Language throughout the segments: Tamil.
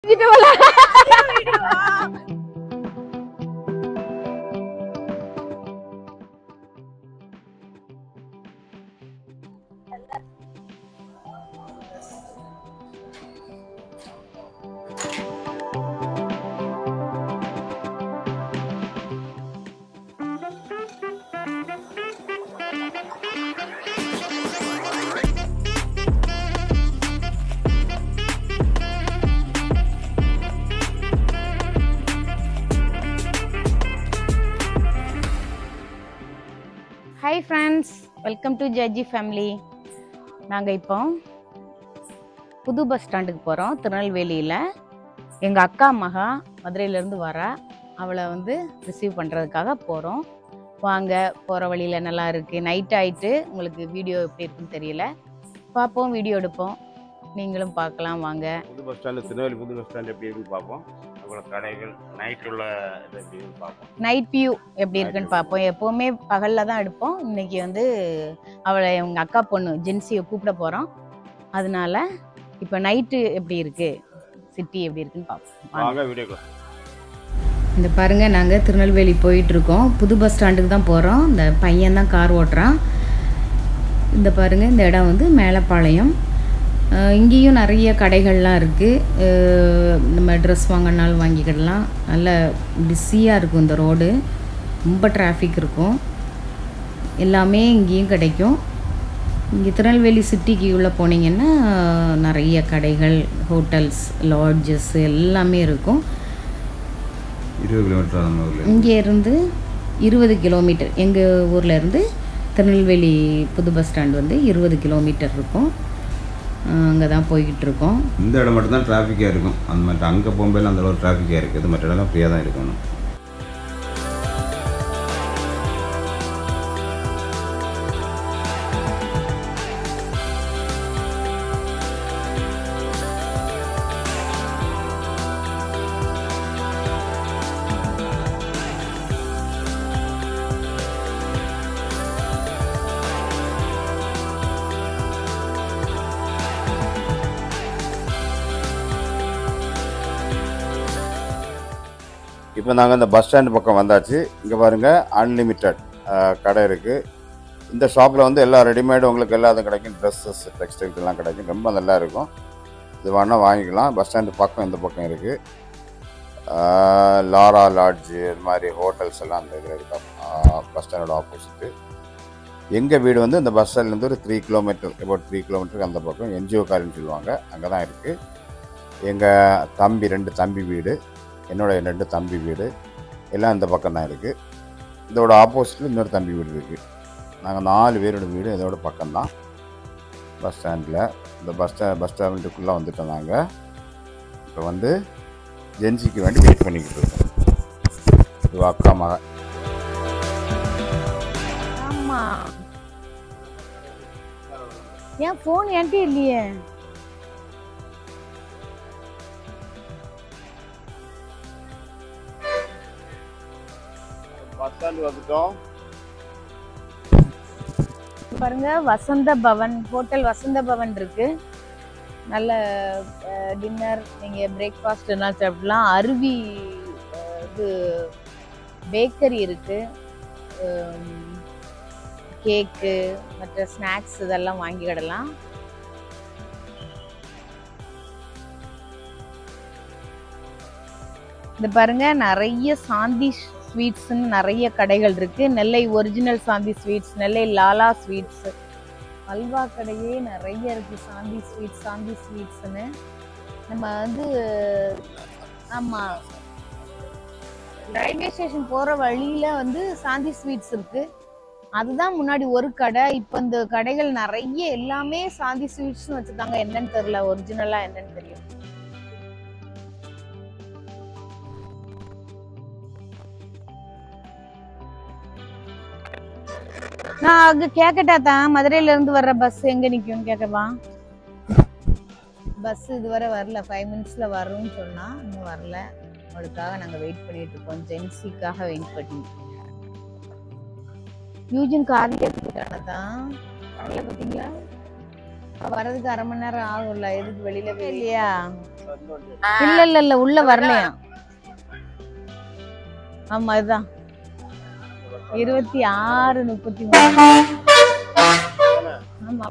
ஹாய் ஃப்ரெண்ட்ஸ் வெல்கம் டு ஜட்ஜி ஃபேமிலி நாங்கள் இப்போ புது பஸ் ஸ்டாண்டுக்கு போகிறோம் திருநெல்வேலியில் எங்கள் அக்கா மகா மதுரையிலேருந்து வரா அவளை வந்து ரிசீவ் பண்ணுறதுக்காக போகிறோம் வாங்க போகிற வழியில் நல்லா இருக்குது நைட் ஆயிட்டு உங்களுக்கு வீடியோ எப்படி இருக்குன்னு தெரியல பார்ப்போம் வீடியோ எடுப்போம் நீங்களும் பார்க்கலாம் வாங்க புது பஸ் ஸ்டாண்டு திருநெல்வேலி புது பஸ் ஸ்டாண்ட் எப்படி இருக்குன்னு பார்ப்போம் அப்புறம் கடைகள் நைட் உள்ள இது எப்படி இருக்குன்னு பார்ப்போம் நைட் வியூ எப்படி இருக்குன்னு பார்ப்போம் எப்போவுமே பகலில் தான் எடுப்போம் இன்னைக்கு வந்து அவளை எங்கள் அக்கா பொண்ணு ஜென்சியை கூப்பிட போகிறோம் அதனால இப்போ நைட்டு எப்படி இருக்கு சிட்டி எப்படி இருக்குன்னு பார்ப்போம் வாங்க. வாங்க வீடியோக்குள்ள இந்த பாருங்க நாங்கள் திருநெல்வேலி போயிட்டு இருக்கோம் புது பஸ் ஸ்டாண்டுக்கு தான் போகிறோம் இந்த பையன் தான் கார் ஓட்டுறான் இந்த பாருங்க இந்த இடம் வந்து மேலப்பாளையம் அஹ் இங்கேயும் நிறைய கடைகள்லாம் இருக்குது நம்ம ட்ரெஸ் வாங்கினாலும் வாங்கிக்கிடலாம் நல்ல பிஸியாக இருக்கும் இந்த ரோடு ரொம்ப டிராஃபிக் இருக்கும் எல்லாமே இங்கேயும் கிடைக்கும் இங்கே திருநெல்வேலி சிட்டிக்கு உள்ளே போனீங்கன்னா நிறைய கடைகள் ஹோட்டல்ஸ் லாட்ஜஸ் எல்லாமே இருக்கும் இருபது கிலோமீட்டர் அந்த ஊரில் இங்கே இருந்து இருபது கிலோமீட்டர் எங்கள் ஊரில் இருந்து திருநெல்வேலி புது பஸ் ஸ்டாண்ட் வந்து இருபது கிலோமீட்டர் இருக்கும் அங்கே தான் போய்கிட்டு இருக்கோம் இந்த இடம் மட்டும்தான் டிராஃபிக்காக இருக்கும் அந்த மாதிரி அங்கே போகும்போது அந்த அளவு டிராஃபிக்காக இருக்குது மற்ற இடம்லாம் ஃப்ரீயாக தான் இருக்கணும் இப்போ நாங்கள் இந்த பஸ் ஸ்டாண்டு பக்கம் வந்தாச்சு இங்கே பாருங்கள் அன்லிமிட்டெட் கடை இருக்குது இந்த ஷாப்பில் வந்து எல்லா ரெடிமேடு உங்களுக்கு எல்லாத்தும் கிடைக்கும் ட்ரெஸ்ஸஸ் டெக்ஸ்டைல்ஸ் எல்லாம் கிடைக்கும் ரொம்ப நல்லா இருக்கும் இது வேணால் வாங்கிக்கலாம் பஸ் ஸ்டாண்டு பக்கம் இந்த பக்கம் இருக்குது லாரா லாட்ஜு இது மாதிரி ஹோட்டல்ஸ் எல்லாம் அந்த இதில் இருக்கா பஸ் ஸ்டாண்டோட ஆப்போசிட்டு எங்கள் வீடு வந்து இந்த பஸ் ஸ்டாண்ட்லேருந்து ஒரு த்ரீ கிலோமீட்டர் about த்ரீ கிலோமீட்டருக்கு அந்த பக்கம் என்ஜிஓ காரின்னு சொல்லுவாங்க அங்கே தான் இருக்குது எங்கள் தம்பி ரெண்டு தம்பி வீடு என்னோட ரெண்டு தம்பி வீடு எல்லாம் இந்த பக்கம் தான் இருக்குது இதோட ஆப்போசிட்டில் இன்னொரு தம்பி வீடு இருக்குது நாங்கள் நாலு பேரோட வீடு இதோட பக்கம்தான் பஸ் ஸ்டாண்டில் இந்த பஸ் ஸ்டா பஸ் ஸ்டாண்டுக்குள்ளே வந்துட்டோம் நாங்கள் இப்போ வந்து ஜென்சிக்கு வேண்டி வெயிட் பண்ணிக்கிட்டு இருக்கோம் இது அக்கா மக ஆமா ஏன் ஃபோன் என்கிட்ட இல்லையே பஸ் ஸ்டாண்டு வந்துட்டோம் பாருங்க வசந்த பவன் ஹோட்டல் வசந்த பவன் இருக்கு நல்ல டின்னர் நீங்கள் பிரேக்ஃபாஸ்ட் எல்லாம் சாப்பிடலாம் அருவி அஹ், இது பேக்கரி இருக்கு கேக்கு மற்ற ஸ்நாக்ஸ் இதெல்லாம் வாங்கிக்கிடலாம் இது பாருங்க நிறைய சாந்தி ஸ்வீட்ஸ்னு நிறைய கடைகள் இருக்கு Nellai original Shanthi sweets Nellai Lala sweets அல்வா கடையே நிறைய இருக்கு சாந்தி ஸ்வீட்ஸ் சாந்தி ஸ்வீட்ஸ்னு நம்ம வந்து ஆமா ரயில்வே ஸ்டேஷன் போற வழியில வந்து சாந்தி ஸ்வீட்ஸ் இருக்கு அதுதான் முன்னாடி ஒரு கடை இப்போ இந்த கடைகள் நிறைய எல்லாமே சாந்தி ஸ்வீட்ஸ்னு வச்சிருக்காங்க என்னன்னு தெரியல ஒரிஜினலா என்னன்னு தெரியும் நான் அங்க கேக்கட்டா தான் மதுரையில இருந்து வர்ற பஸ் எங்க நிக்கும்னு கேட்கவா பஸ் இதுவரை வரல ஃபைவ் மினிட்ஸ்ல வரும்னு சொன்னா இன்னும் வரல அவளுக்காக நாங்க வெயிட் பண்ணிட்டு இருக்கோம் ஜென்சிக்காக வெயிட் பண்ணி யூஜின் கார்ல எடுத்துட்டான தான் அவளை பார்த்தீங்களா அவ வர்றதுக்கு அரை மணி நேரம் ஆகும்ல எதுக்கு வெளியில போய் இல்லையா இல்ல இல்ல இல்ல உள்ள வரலையா ஆமா இதுதான் இருபத்தி ஆறு முப்பத்தி மூணு ஆமா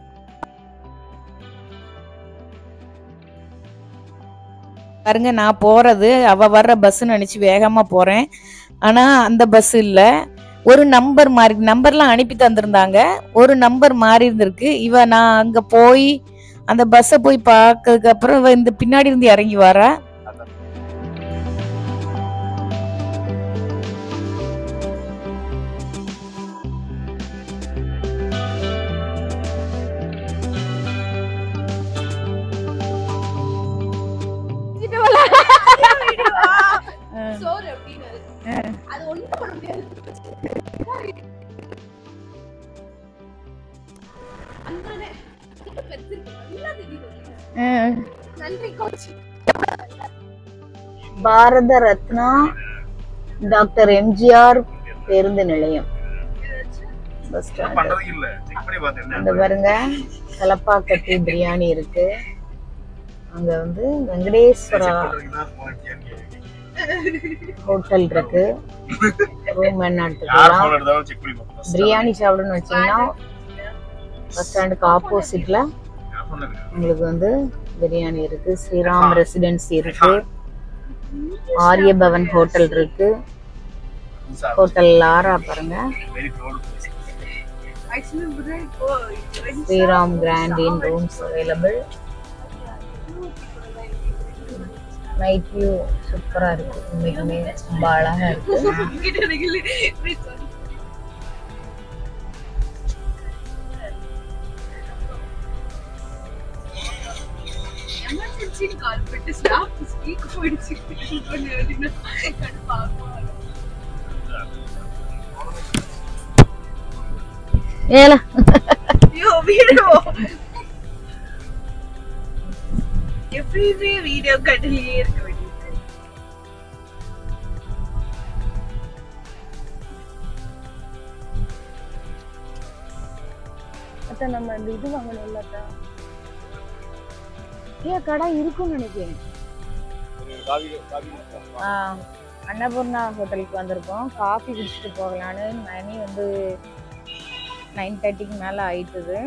பாருங்க நான் போறது அவ வர்ற பஸ் நினைச்சு வேகமா போறேன் ஆனா அந்த பஸ் இல்ல ஒரு நம்பர் மாறி நம்பர்லாம் அனுப்பி தந்திருந்தாங்க ஒரு நம்பர் மாறி இருந்திருக்கு இவ நான் அங்க போய் அந்த பஸ்ஸை போய் பார்க்கறதுக்கு அப்புறம் இவ இந்த பின்னாடி இருந்து இறங்கி வரா சோறு அப்படின்னு அது ஒண்ணும் பண்ண முடியாது அந்தானே பெருசிருக்கு. நல்லா தெரியுது. நன்றி coach Bharat Ratna doctor MGR பேருந்து நிலையம் பஸ் ஸ்டாண்ட் அந்த பாருங்க கலப்பாக்கட்டி பிரியாணி இருக்கு அங்க வந்து வெங்கடேஸ்வரா ஹோட்டல் இருக்கு ரூம் என்ன எடுத்துக்கலாம் பிரியாணி சாப்பிடணும்னு வச்சீங்கன்னா பஸ் ஸ்டாண்டுக்கு ஆப்போசிட்ல உங்களுக்கு வந்து பிரியாணி இருக்கு ஸ்ரீராம் ரெசிடென்சி இருக்கு ஆரிய பவன் ஹோட்டல் இருக்கு ஹோட்டல் லாரா பாருங்க ஆக்சுவலி இப்போ Sriram grand inn rooms available night view சூப்பரா இருக்கு உண்மைக்குமே ரொம்ப அழகா இருக்கு எமர்ஜென்சின்னு கால் பண்ணிட்டு ஸ்டாஃப் ஸ்பீக் போயிடுச்சு பண்ணு அப்படின்னா கடுப்பாகும் ஏல ஐயோ வீடியோ எப்பயுமே வீடியோ கட்டிலேயே இருக்க வேண்டியது அத்தா நம்ம இந்த இது வாங்கணும்ல அத்தா ஏன் கடை இருக்கும்னு நினைக்கிறேன் ஆ, அன்னபூர்ணா ஹோட்டலுக்கு வந்திருக்கோம் காஃபி குடிச்சிட்டு போகலான்னு மணி வந்து நைன் தேர்ட்டிக்கு மேலே ஆயிட்டுது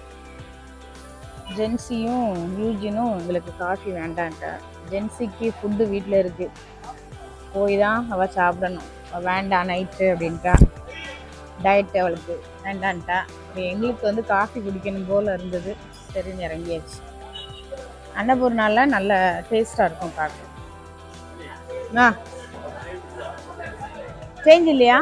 ஜென்சியும் யூஜினும் எங்களுக்கு காஃபி வேண்டான்ட்டா ஜென்சிக்கு ஃபுட்டு வீட்டில் இருக்கு போய் தான் அவள் சாப்பிடணும் அவ வேண்டாம் நைட்டு அப்படின்ட்டா டயட் அவளுக்கு வேண்டான்ட்டா அப்ப எங்களுக்கு வந்து காஃபி குடிக்கணும் போல் இருந்தது சரின்னு இறங்கியாச்சு அன்னபூர்ணால நல்ல டேஸ்ட்டாக இருக்கும் பார்க்க ஆ சேஞ்ச் இல்லையா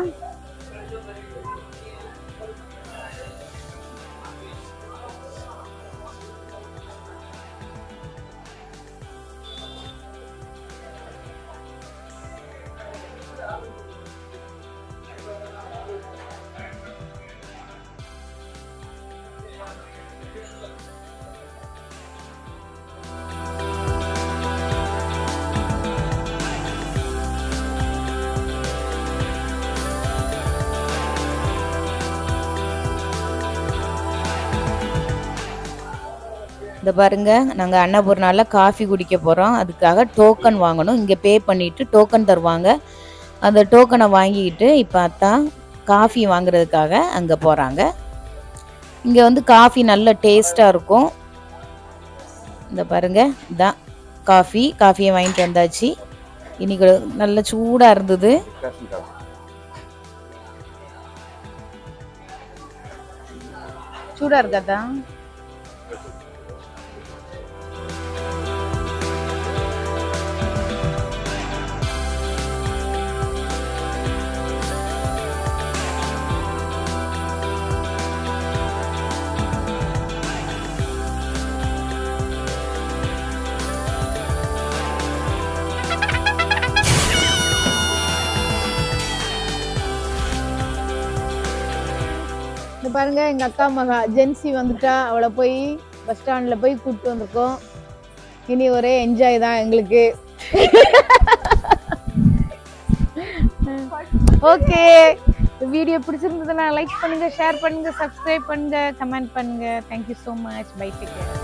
இந்த பாருங்க நாங்கள் அன்னபூர்ணால காஃபி குடிக்க போகிறோம் அதுக்காக டோக்கன் வாங்கணும் இங்கே பே பண்ணிட்டு டோக்கன் தருவாங்க அந்த டோக்கனை வாங்கிக்கிட்டு இப்போ அத்தான் காஃபி வாங்குறதுக்காக அங்கே போகிறாங்க இங்கே வந்து காஃபி நல்ல டேஸ்ட்டாக இருக்கும் இந்த பாருங்க இதான் காஃபி காஃபியை வாங்கிட்டு வந்தாச்சு இன்னைக்கு நல்ல சூடாக இருந்தது சூடாக இருக்காதா இந்த பாருங்க எங்க அக்கா மகா ஜென்சி வந்துட்டா அவளை போய் பஸ் ஸ்டாண்ட்ல போய் கூப்பிட்டு வந்திருக்கோம் இனி ஒரே என்ஜாய் தான் எங்களுக்கு ஓகே வீடியோ பிடிச்சிருந்ததுன்னா லைக் பண்ணுங்க ஷேர் பண்ணுங்க சப்ஸ்கிரைப் பண்ணுங்க கமெண்ட் பண்ணுங்க thank you so much bye take